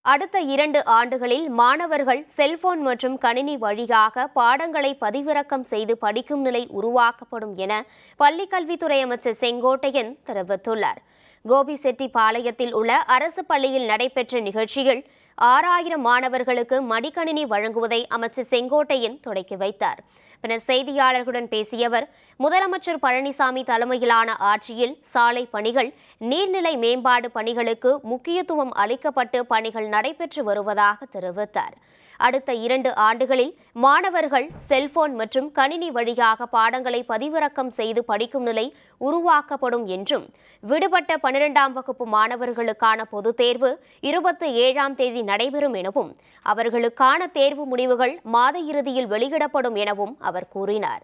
அடுத்த இரண்டு ஆண்டுகளில் மாணவர்கள் செல்போன் மற்றும் கணினி வழியாக பாடங்களை பதிவிறக்கம் செய்து படிக்கும் நிலை உருவாக்கப்படும் என பள்ளிக்கல்வித்துறை அமைச்சர் செங்கோட்டையன் தெரிவித்துள்ளார் கோபிசெட்டிப்பாளையத்தில் உள்ள அரசு பள்ளியில் நடைபெற்ற நிகழ்ச்சியில் ஆறாயிரம் மாணவர்களுக்கு மடிக்கணினி வழங்குவதை அமைச்சர் செங்கோட்டையன் தொடக்கி வைத்தார் பின்னர் செய்தியாளர்களுடன் பேசிய அவர் முதலமைச்சர் பழனிசாமி தலைமையிலான ஆட்சியில் சாலை பணிகள் நீர்நிலை மேம்பாடு பணிகளுக்கு முக்கியத்துவம் அளிக்கப்பட்டு பணிகள் நடைபெற்று வருவதாக தெரிவித்தார் அடுத்த இரண்டு ஆண்டுகளில் மாணவர்கள் செல்போன் மற்றும் கணினி வழியாக பாடங்களை பதிவிறக்கம் செய்து படிக்கும் நிலை உருவாக்கப்படும் என்றும் விடுபட்ட பனிரெண்டாம் வகுப்பு மாணவர்களுக்கான பொதுத் தேர்வு இருபத்தி ஏழாம் தேதி நடைபெறும் எனவும் அவர்களுக்கான தேர்வு முடிவுகள் மாத இறுதியில் வெளியிடப்படும் எனவும் அவர் கூறினார்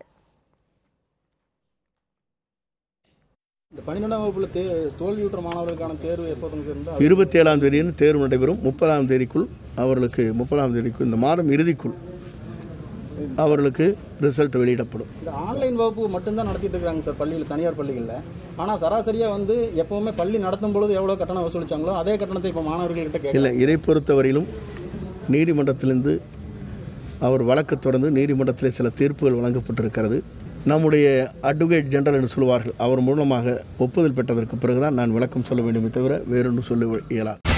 இந்த பன்னிரெண்டாம் வகுப்புல தே தோல்வியுற்ற மாணவர்களுக்கான தேர்வு எப்போ இருந்தால் இருபத்தி ஏழாம் தேதின்னு தேர்வு நடைபெறும் முப்பதாம் தேதிக்குள் அவர்களுக்கு முப்பதாம் தேதிக்குள் இந்த மாதம் இறுதிக்குள் அவர்களுக்கு ரிசல்ட் வெளியிடப்படும் இந்த ஆன்லைன் வகுப்பு மட்டும்தான் நடத்திட்டு இருக்காங்க சார் பள்ளியில் தனியார் பள்ளிகளில் ஆனால் சராசரியாக வந்து எப்போவுமே பள்ளி நடத்தும் பொழுது எவ்வளோ கட்டணம் வசூலிச்சாங்களோ அதே கட்டணத்தை இப்போ மாணவர்கள்கிட்ட கேட்கல இல்லை இதை பொறுத்தவரையிலும் நீதிமன்றத்திலிருந்து அவர் வழக்கு தொடர்ந்து நீதிமன்றத்தில் சில தீர்ப்புகள் வழங்கப்பட்டிருக்கிறது நம்முடைய அட்வொகேட் ஜெனரல் என்று சொல்வார்கள் அவர் மூலமாக ஒப்புதல் பெற்றதற்கு பிறகுதான் நான் விளக்கம் சொல்ல வேண்டுமே தவிர வேறொன்று சொல்ல இயலாது